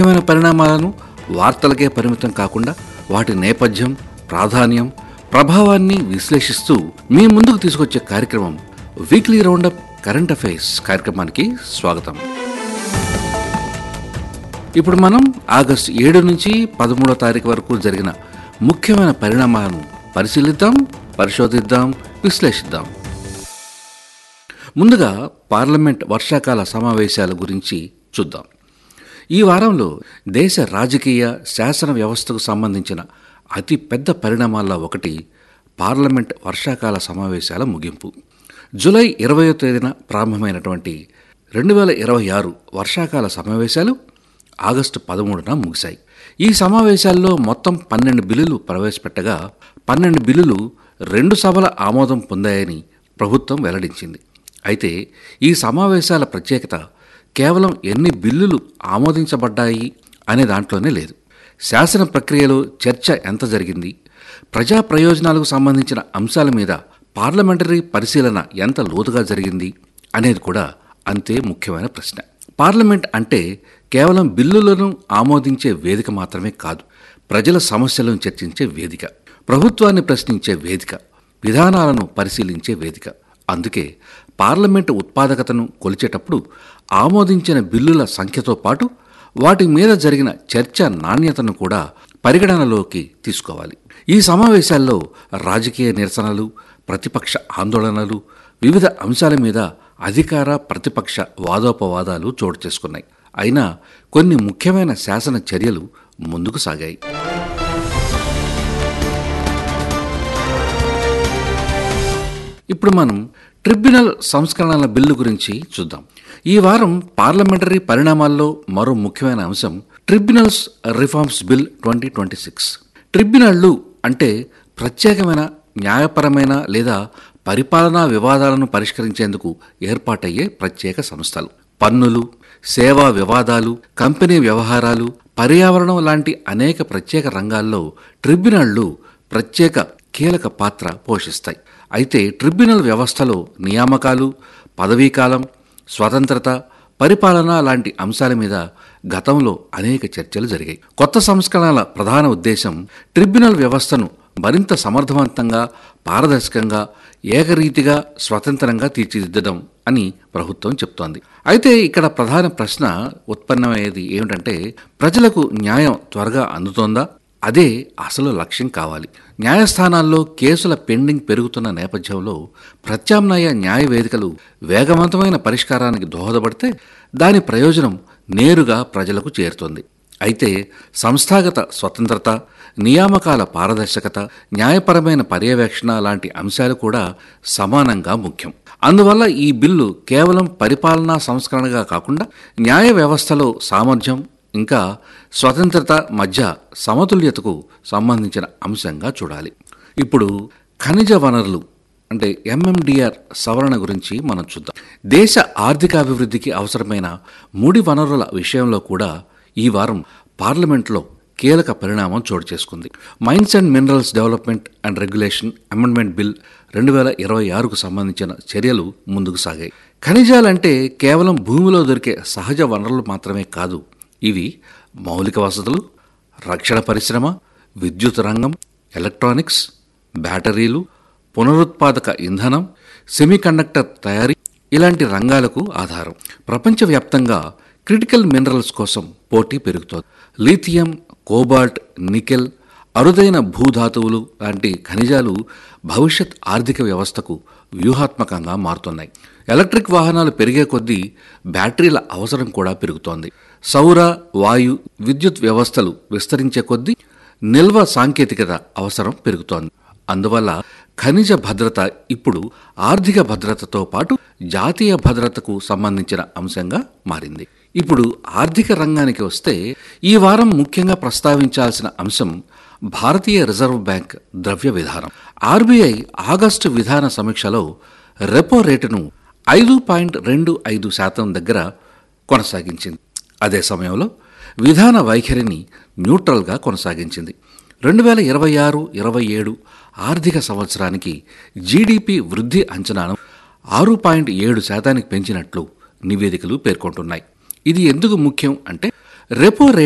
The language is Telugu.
ముఖ్యమైన పరిణామాలను వార్తలకే పరిమితం కాకుండా వాటి నేపథ్యం ప్రాధాన్యం ప్రభావాన్ని విశ్లేషిస్తూ మీ ముందుకు తీసుకొచ్చే కార్యక్రమం వీక్లీ రౌండప్ కరెంట్ అఫైర్స్ కార్యక్రమానికి స్వాగతం ఇప్పుడు మనం ఆగస్టు ఏడు నుంచి పదమూడో తారీఖు వరకు జరిగిన ముఖ్యమైన పరిణామాలను పరిశీలిద్దాం పరిశోధిద్దాం విశ్లేషిద్దాం ముందుగా పార్లమెంట్ వర్షాకాల సమావేశాల గురించి చూద్దాం ఈ వారంలో దేశ రాజకీయ శాసన వ్యవస్థకు సంబంధించిన అతి పెద్ద పరిణామాల్లో ఒకటి పార్లమెంట్ వర్షాకాల సమావేశాల ముగింపు జూలై ఇరవయో తేదీన ప్రారంభమైనటువంటి రెండు వేల ఇరవై ఆరు వర్షాకాల సమావేశాలు ఆగస్టు పదమూడున ముగిశాయి ఈ సమావేశాల్లో మొత్తం పన్నెండు బిల్లులు ప్రవేశపెట్టగా పన్నెండు బిల్లులు రెండు సభల ఆమోదం పొందాయని ప్రభుత్వం వెల్లడించింది అయితే ఈ సమావేశాల ప్రత్యేకత కేవలం ఎన్ని బిల్లులు ఆమోదించబడ్డాయి అనే దాంట్లోనే లేదు శాసన ప్రక్రియలో చర్చ ఎంత జరిగింది ప్రజా ప్రయోజనాలకు సంబంధించిన అంశాల మీద పార్లమెంటరీ పరిశీలన ఎంత లోతుగా జరిగింది అనేది కూడా అంతే ముఖ్యమైన ప్రశ్న పార్లమెంట్ అంటే కేవలం బిల్లులను ఆమోదించే వేదిక మాత్రమే కాదు ప్రజల సమస్యలను చర్చించే వేదిక ప్రభుత్వాన్ని ప్రశ్నించే వేదిక విధానాలను పరిశీలించే వేదిక అందుకే పార్లమెంటు ఉత్పాదకతను కొలిచేటప్పుడు ఆమోదించిన బిల్లుల సంఖ్యతో పాటు వాటి మీద జరిగిన చర్చ నాణ్యతను కూడా పరిగణనలోకి తీసుకోవాలి ఈ సమావేశాల్లో రాజకీయ నిరసనలు ప్రతిపక్ష ఆందోళనలు వివిధ అంశాల మీద అధికార ప్రతిపక్ష వాదోపవాదాలు చోటు చేసుకున్నాయి అయినా కొన్ని ముఖ్యమైన శాసన చర్యలు ముందుకు సాగాయి ఇప్పుడు మనం ట్రిబ్యునల్ సంస్కరణల బిల్లు గురించి చూద్దాం ఈ వారం పార్లమెంటరీ పరిణామాల్లో మరో ముఖ్యమైన అంశం tribunals reforms bill twenty twenty six ట్రిబ్యునళ్లు అంటే ప్రత్యేకమైన న్యాయపరమైన లేదా పరిపాలనా వివాదాలను పరిష్కరించేందుకు ఏర్పాటయ్యే ప్రత్యేక సంస్థలు పన్నులు సేవా వివాదాలు కంపెనీ వ్యవహారాలు పర్యావరణం లాంటి అనేక ప్రత్యేక రంగాల్లో ట్రిబ్యునళ్లు ప్రత్యేక కీలక పాత్ర పోషిస్తాయి అయితే ట్రిబ్యునల్ వ్యవస్థలో నియామకాలు పదవీకాలం స్వతంత్రత పరిపాలన లాంటి అంశాల మీద గతంలో అనేక చర్చలు జరిగాయి కొత్త సంస్కరణల ప్రధాన ఉద్దేశం ట్రిబ్యునల్ వ్యవస్థను మరింత సమర్థవంతంగా పారదర్శకంగా ఏకరీతిగా స్వతంత్రంగా తీర్చిదిద్దడం అని ప్రభుత్వం చెప్తోంది అయితే ఇక్కడ ప్రధాన ప్రశ్న ఉత్పన్నమయ్యేది ఏమిటంటే ప్రజలకు న్యాయం త్వరగా అందుతోందా అదే అసలు లక్ష్యం కావాలి న్యాయస్థానాల్లో కేసుల పెండింగ్ పెరుగుతున్న నేపథ్యంలో ప్రత్యామ్నాయ న్యాయ వేదికలు వేగవంతమైన పరిష్కారానికి దోహదపడితే దాని ప్రయోజనం నేరుగా ప్రజలకు చేరుతుంది అయితే సంస్థాగత స్వతంత్రత నియామకాల పారదర్శకత న్యాయపరమైన పర్యవేక్షణ లాంటి అంశాలు కూడా సమానంగా ముఖ్యం అందువల్ల ఈ బిల్లు కేవలం పరిపాలనా సంస్కరణగా కాకుండా న్యాయ వ్యవస్థలో సామర్థ్యం ఇంకా స్వతంత్రత మధ్య సమతుల్యతకు సంబంధించిన అంశంగా చూడాలి ఇప్పుడు ఖనిజ వనరులు అంటే ఎంఎండిఆర్ సవరణ గురించి మనం చూద్దాం దేశ ఆర్థికాభివృద్ధికి అవసరమైన ముడి వనరుల విషయంలో కూడా ఈ వారం పార్లమెంట్లో కీలక పరిణామం చోటు చేసుకుంది mines and minerals development and regulation amendment bill రెండు వేల ఇరవై ఆరుకు సంబంధించిన చర్యలు ముందుకు సాగాయి ఖనిజాలంటే కేవలం భూమిలో దొరికే సహజ వనరులు మాత్రమే కాదు ఇవి మౌలిక వసతులు రక్షణ పరిశ్రమ విద్యుత్ రంగం ఎలక్ట్రానిక్స్ బ్యాటరీలు పునరుత్పాదక ఇంధనం సెమీకండక్టర్ తయారీ ఇలాంటి రంగాలకు ఆధారం ప్రపంచవ్యాప్తంగా క్రిటికల్ మినరల్స్ కోసం పోటీ పెరుగుతోంది లీథియం కోబాల్ట్ నికెల్ అరుదైన భూధాతువులు లాంటి ఖనిజాలు భవిష్యత్ ఆర్థిక వ్యవస్థకు వ్యూహాత్మకంగా మారుతున్నాయి ఎలక్ట్రిక్ వాహనాలు పెరిగే కొద్దీ బ్యాటరీల అవసరం కూడా పెరుగుతోంది సౌర వాయు విద్యుత్ వ్యవస్థలు విస్తరించే కొద్దీ నిల్వ సాంకేతికత అవసరం పెరుగుతోంది అందువల్ల ఖనిజ భద్రత ఇప్పుడు ఆర్థిక భద్రతతో పాటు జాతీయ భద్రతకు సంబంధించిన అంశంగా మారింది ఇప్పుడు ఆర్థిక రంగానికి వస్తే ఈ వారం ముఖ్యంగా ప్రస్తావించాల్సిన అంశం భారతీయ రిజర్వ్ బ్యాంక్ ద్రవ్య విధానం ఆర్బీఐ ఆగస్టు విధాన సమీక్షలో రెపో రేటును ఐదు పాయింట్ రెండు ఐదు శాతం దగ్గర కొనసాగించింది అదే సమయంలో విధాన వైఖరిని న్యూట్రల్గా కొనసాగించింది రెండు వేల ఇరవై ఆరు ఇరవై ఏడు ఆర్థిక సంవత్సరానికి జీడిపి వృద్ధి అంచనాను ఆరు పాయింట్ ఏడు శాతానికి పెంచినట్లు నివేదికలు పేర్కొంటున్నాయి ఇది ఎందుకు ముఖ్యం అంటే రెపో రేట్